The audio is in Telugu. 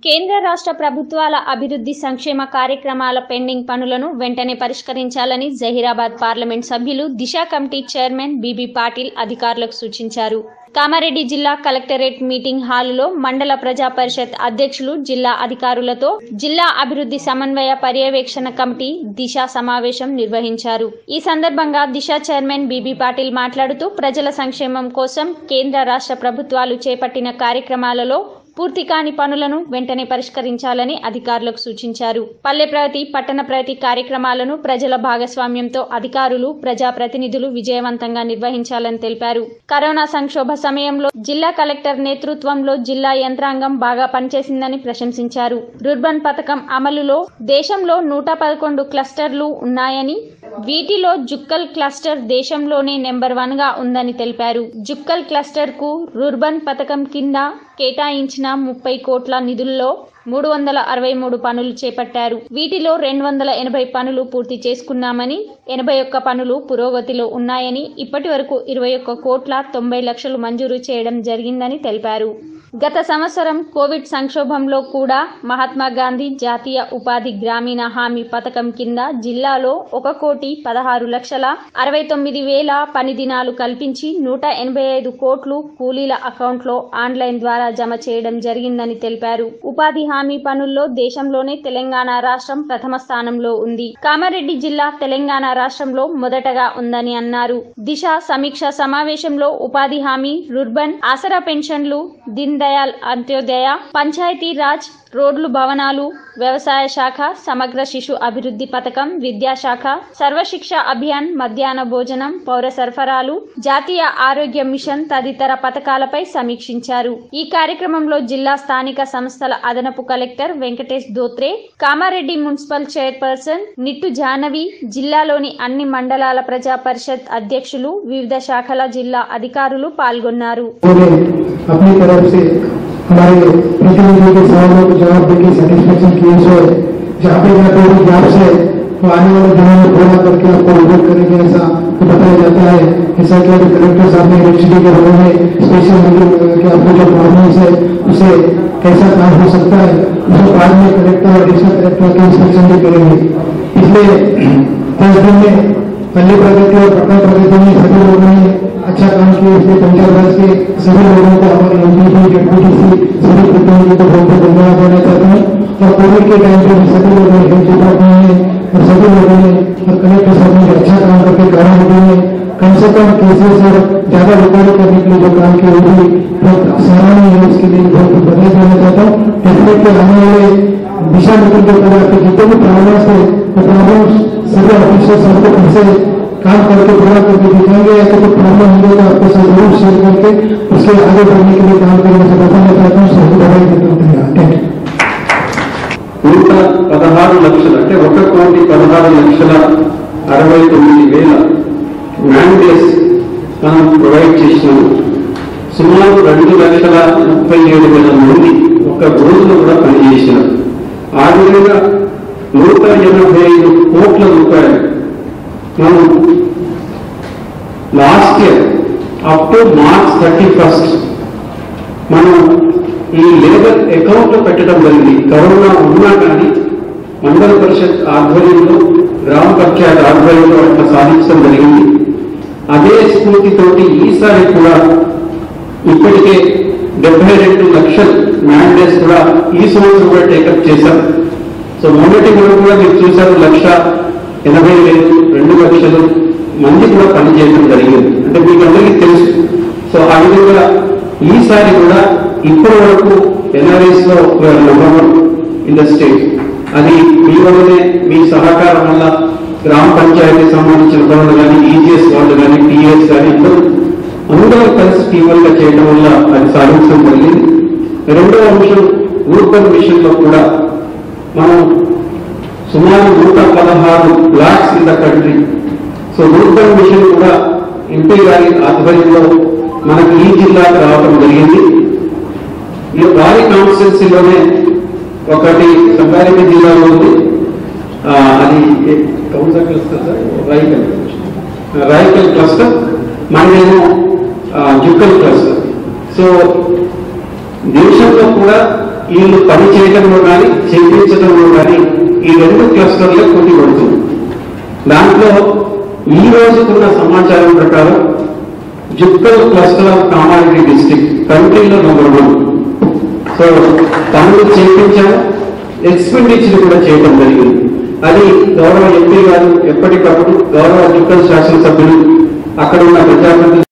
కేంద్ర రాష్ట్ర ప్రభుత్వాల అభివృద్ధి సంక్షేమ కార్యక్రమాల పెండింగ్ పనులను వెంటనే పరిష్కరించాలని జహీరాబాద్ పార్లమెంట్ సభ్యులు Disha committee chairman BB Patil అధికారులకు సూచించారు కామారెడ్డి జిల్లా కలెక్టరేట్ మీటింగ్ హాలులో మండల ప్రజా పరిషత్ అధ్యక్షులు జిల్లా అధికారులతో జిల్లా అభివృద్ధి సమన్వయ పర్యవేక్షణ కమిటీ దిశ సమావేశం నిర్వహించారు ఈ సందర్భంగా దిశ చైర్మన్ బీబీ పాటిల్ మాట్లాడుతూ ప్రజల సంక్షేమం కోసం కేంద్ర రాష్ట్ర ప్రభుత్వాలు చేపట్టిన కార్యక్రమాలలో పూర్తి కాని పనులను వెంటనే పరిష్కరించాలని అధికారులకు సూచించారు పల్లె ప్రగతి పట్టణ ప్రగతి కార్యక్రమాలను ప్రజల భాగస్వామ్యంతో అధికారులు ప్రజాప్రతినిధులు విజయవంతంగా నిర్వహించాలని తెలిపారు కరోనా సంక్షోభ సమయంలో జిల్లా కలెక్టర్ నేతృత్వంలో జిల్లా యంత్రాంగం బాగా పనిచేసిందని ప్రశంసించారు రుర్బన్ పథకం అమలులో దేశంలో నూట పదకొండు క్లస్టర్లు ఉన్నాయని వీటిలో జుక్కల్ క్లస్టర్ దేశంలోనే నెంబర్ వన్ గా ఉందని తెలిపారు జుక్కల్ క్లస్టర్ కు రుర్బన్ పథకం కింద కేటాయించిన ముప్పై కోట్ల నిధుల్లో మూడు వందల అరవై మూడు పనులు చేపట్టారు వీటిలో రెండు వందల ఎనభై పనులు పూర్తి చేసుకున్నామని ఎనభై ఒక్క పనులు పురోగతిలో ఉన్నాయని ఇప్పటి వరకు ఇరవై ఒక్క కోట్ల తొంభై లక్షలు మంజూరు చేయడం జరిగిందని తెలిపారు గత సంవత్సరం కోవిడ్ సంక్షోభంలో కూడా మహాత్మా గాంధీ జాతీయ ఉపాధి గ్రామీణ హామీ పథకం కింద జిల్లాలో ఒక కోటి పదహారు లక్షల అరవై తొమ్మిది వేల పని దినాలు కల్పించి నూట ఎనభై ఐదు కోట్లు కూలీల అకౌంట్లో ఆన్లైన్ ద్వారా జమ చేయడం జరిగిందని తెలిపారు ఉపాధి హామీ పనుల్లో దేశంలోనే తెలంగాణ రాష్ట్రం ప్రథమ స్థానంలో ఉంది కామారెడ్డి జిల్లా తెలంగాణ రాష్ట్రంలో మొదటగా ఉందని అన్నారు దిశ సమీక్ష సమావేశంలో ఉపాధి హామీ రుర్బన్ ఆసరా పెన్షన్లు దీన్ దయాల్ అంత్యోదయ పంచాయతీ రాజ్ రోడ్లు భవనాలు వ్యవసాయ శాఖ సమగ్ర శిశు అభివృద్ధి పథకం విద్యాశాఖ సర్వశిక్ష అభియాన్ మధ్యాహ్న భోజనం పౌర సరఫరాలు జాతీయ ఆరోగ్య మిషన్ తదితర పథకాలపై సమీక్షించారు ఈ కార్యక్రమంలో జిల్లా స్థానిక సంస్థల అదనపు collector Venkatesh Dhotre Kamareddy municipal chairperson Nittu Janavi జిల్లాలోని అన్ని మండలాల ప్రజా పరిషత్ అధ్యక్షులు వివిధ శాఖల జిల్లా అధికారులు పాల్గొన్నారు उन्होंने अपनी तरफ से हमारे प्रतिनिधियों के सवालों को जवाब देकर सेटिस्फेक्शन किए सो जहाँ पे जहाँ पे भी गैप्स है वो आने वाले दिनों में पूरा करके आपको रिपोर्ट करेंगे ऐसा तो बताया जाता है ऐसा कि अभी कलेक्टर साहब ने इलेक्ट्रिसिटी के बारे में स्पेशल कि आपको जो प्रॉब्लम्स है उसे कैसा काम हो सकता है उसे बाद में कलेक्टर और एडिशनल कलेक्टर के इंस्पेक्शन भी करेंगे पिछले दस दिन में पल्ली प्रगति और पटना प्रगति में सभी लोगों ने अच्छा काम किया इसलिए पंचायत राज के सभी लोगों को हमारे एम पी डिप्यूटी सी सभी प्रतिनिधियों को बहुत बहुत धन्यवाद देना चाहता हूँ और कोविड के टाइम पे भी सभी लोगों ने हेल्थ डिपार्टमेंट में और सभी लोगों ने और कलेक्टर साहब ने अच्छा काम करके कारामंडी में कम से कम केसेस और ज्यादा रिकवरी करने के लिए जो काम किया वो भी बहुत सराहनीय है उसके लिए बहुत बहुत बधाई देना चाहता हूँ डेफिनेटली आने वाले दिशा नीति के ऊपर आपके जितने भी प्रॉब्लम्स है वो प्रॉब्लम्स सभी ऑफिसर्स आपको फिर से काम करके पूरा करके दिखाएंगे या कोई प्रॉब्लम होंगे तो आपके साथ जरूर शेयर करके उसके आगे बढ़ने के लिए काम करने से बताना चाहता हूँ सभी बधाई देता हूँ धन्यवाद थैंक यू నూట పదహారు లక్షలు అంటే ఒక కోటి పదహారు లక్షల అరవై తొమ్మిది వేల మ్యాండేస్ మనం ప్రొవైడ్ చేసినాము సుమారు రెండు లక్షల ముప్పై ఏడు వేల మంది ఒక రోజులో కూడా పనిచేసినారు ఆ విధంగా నూట ఎనభై ఐదు కోట్ల రూపాయలు మనం last year up to March thirty first మనం ఈ లేబర్ అకౌంట్ లో పెట్టడం జరిగింది కరోనా ఉన్నా కానీ మండల పరిషత్ ఆధ్వర్యంలో గ్రామ పంచాయత్ ఆధ్వర్యంలో అట్లా సాధించడం జరిగింది అదే స్ఫూర్తితోటి ఈసారి కూడా ఇప్పటికే డెబ్బై రెండు లక్షల మ్యాండేట్స్ కూడా ఈ సంవత్సరం కూడా టేకప్ చేశాం సో మొదటి మనం కూడా మీరు చూశారు లక్ష ఎనభై వేలు రెండు లక్షలు మంది కూడా పనిచేయడం జరిగింది అంటే మీకు అందరికీ తెలుసు సో ఆ విధంగా ఈసారి కూడా ఇప్పటి వరకు ఎన్ఆర్ఎస్ లో number one in the state అది మీ వల్లనే మీ సహకారం వల్ల గ్రామ పంచాయతీ సంబంధించిన పనులు కానీ ఈజీఎస్ వాళ్ళు కానీ టీఎస్ కానీ అందరూ అందరూ కలిసి టీవల్గా చేయడం వల్ల అది సాధించడం జరిగింది రెండవ అంశం రూపన్ మిషన్ లో కూడా మనం సుమారు నూట పదహారు blocks in the country so rurban mission కూడా ఎంపీ గారి ఆధ్వర్యంలో మనకి ఈ జిల్లాకు రావడం జరిగింది ఈ వారి కాన్స్టిట్యున్సీలోనే ఒకటి సంగారెడ్డి జిల్లాలో ఉంది ఆ, అది కౌన్సా cluster sir Raikal Raikal cluster మనమేమో జుక్కల్ క్లస్టర్ సో దేశంలో కూడా వీళ్ళు పని చేయడంలో కానీ చేయించడంలో కానీ ఈ రెండు క్లస్టర్లే పోటీ పడుతుంది దాంట్లో ఈ రోజుకున్న సమాచారం ప్రకారం Jukkal cluster of Kamareddy district కంట్రీలో నెంబర్ వన్ సో పనులు చేయించాము ఎక్స్పెండిచర్ కూడా చేయడం జరిగింది అది గౌరవ ఎంపీ గారు ఎప్పటికప్పుడు గౌరవ జుక్కల్ శాసనసభ్యులు అక్కడ ఉన్న ప్రజాప్రతినిధులు